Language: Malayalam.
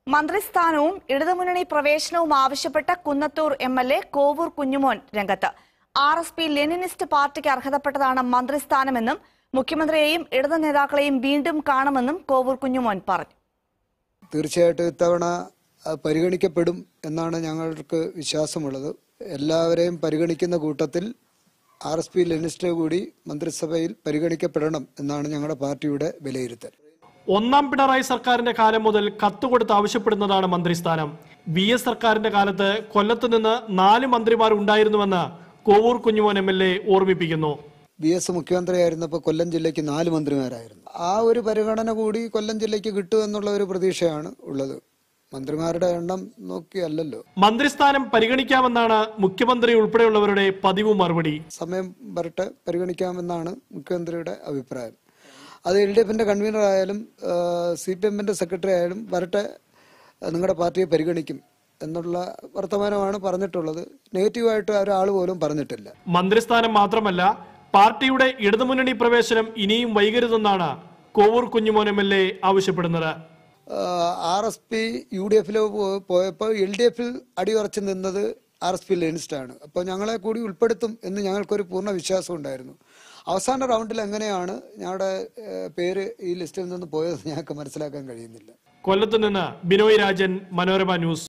മന്ത്രിസ്ഥാനവും ഇടതുമുന്നണി പ്രവേശനവും ആവശ്യപ്പെട്ട Kunnathur M L A Kovoor Kunjumon രംഗത്ത് ആർ എസ് പി ലെനിനിസ്റ്റ് പാർട്ടിക്ക് അർഹതപ്പെട്ടതാണ് മന്ത്രിസ്ഥാനമെന്നും മുഖ്യമന്ത്രിയെയും ഇടതു നേതാക്കളെയും വീണ്ടും കാണുമെന്നും കോവൂർ കുഞ്ഞുമോൻ പറഞ്ഞു തീർച്ചയായിട്ടും ഇത്തവണ അത് പരിഗണിക്കപ്പെടും എന്നാണ് ഞങ്ങൾക്ക് വിശ്വാസമുള്ളത് എല്ലാവരെയും പരിഗണിക്കുന്ന കൂട്ടത്തിൽ ആർ എസ് പി ലെനിസ്റ്റ് കൂടി മന്ത്രിസഭയിൽ പരിഗണിക്കപ്പെടണം എന്നാണ് ഞങ്ങളുടെ പാർട്ടിയുടെ വിലയിരുത്തൽ ഒന്നാം പിണറായി സർക്കാരിന്റെ കാലം മുതൽ കത്തുകൊടുത്ത് ആവശ്യപ്പെടുന്നതാണ് മന്ത്രിസ്ഥാനം വി എസ് സർക്കാരിന്റെ കാലത്ത് കൊല്ലത്ത് നിന്ന് നാല് മന്ത്രിമാർ ഉണ്ടായിരുന്നുവെന്ന് Kovoor Kunjumon M L A ഓർമ്മിപ്പിക്കുന്നു ബി എസ് മുഖ്യമന്ത്രിയായിരുന്നപ്പോൾ കൊല്ലം ജില്ലയ്ക്ക് നാല് മന്ത്രിമാരായിരുന്നു ആ ഒരു പരിഗണന കൂടി കൊല്ലം ജില്ലയ്ക്ക് കിട്ടും എന്നുള്ള ഒരു പ്രതീക്ഷയാണ് ഉള്ളത് മന്ത്രിമാരുടെ എണ്ണം നോക്കിയല്ലല്ലോ മന്ത്രിസ്ഥാനം പരിഗണിക്കാമെന്നാണ് മുഖ്യമന്ത്രി ഉൾപ്പെടെയുള്ളവരുടെ പതിവ് മറുപടി സമയം വരട്ടെ പരിഗണിക്കാമെന്നാണ് മുഖ്യമന്ത്രിയുടെ അഭിപ്രായം അത് എൽ ഡി എഫിന്റെ കൺവീനർ ആയാലും സി പി എമ്മിന്റെ സെക്രട്ടറി ആയാലും വരട്ടെ നിങ്ങളുടെ പാർട്ടിയെ പരിഗണിക്കും എന്നുള്ള വർത്തമാനമാണ് പറഞ്ഞിട്ടുള്ളത് നെഗറ്റീവായിട്ട് ഒരാൾ പോലും പറഞ്ഞിട്ടില്ല മന്ത്രിസ്ഥാനം മാത്രമല്ല പാർട്ടിയുടെ ഇടതുമുന്നണി പ്രവേശനം ഇനിയും വൈകരുതെന്നാണ് Kovoor Kunjumon M L A ആവശ്യപ്പെടുന്നത് R S P U D എഫിൽ പോയപ്പോൾ എൽ ഡി എഫിൽ അടിയുറച്ച് നിന്നത് ആർ എസ് പി ലെനിസ്റ്റാണ് അപ്പോൾ ഞങ്ങളെ കൂടി ഉൾപ്പെടുത്തും എന്ന് ഞങ്ങൾക്കൊരു പൂർണ്ണ വിശ്വാസം ഉണ്ടായിരുന്നു അവസാന റൗണ്ടിൽ എങ്ങനെയാണ് ഞങ്ങളുടെ ഏഹ്, പേര് ഈ ലിസ്റ്റിൽ നിന്ന് പോയത് ഞങ്ങൾക്ക് മനസ്സിലാക്കാൻ കഴിയുന്നില്ല കൊല്ലത്ത് നിന്ന് ബിനോയ് രാജൻ മനോരമ ന്യൂസ്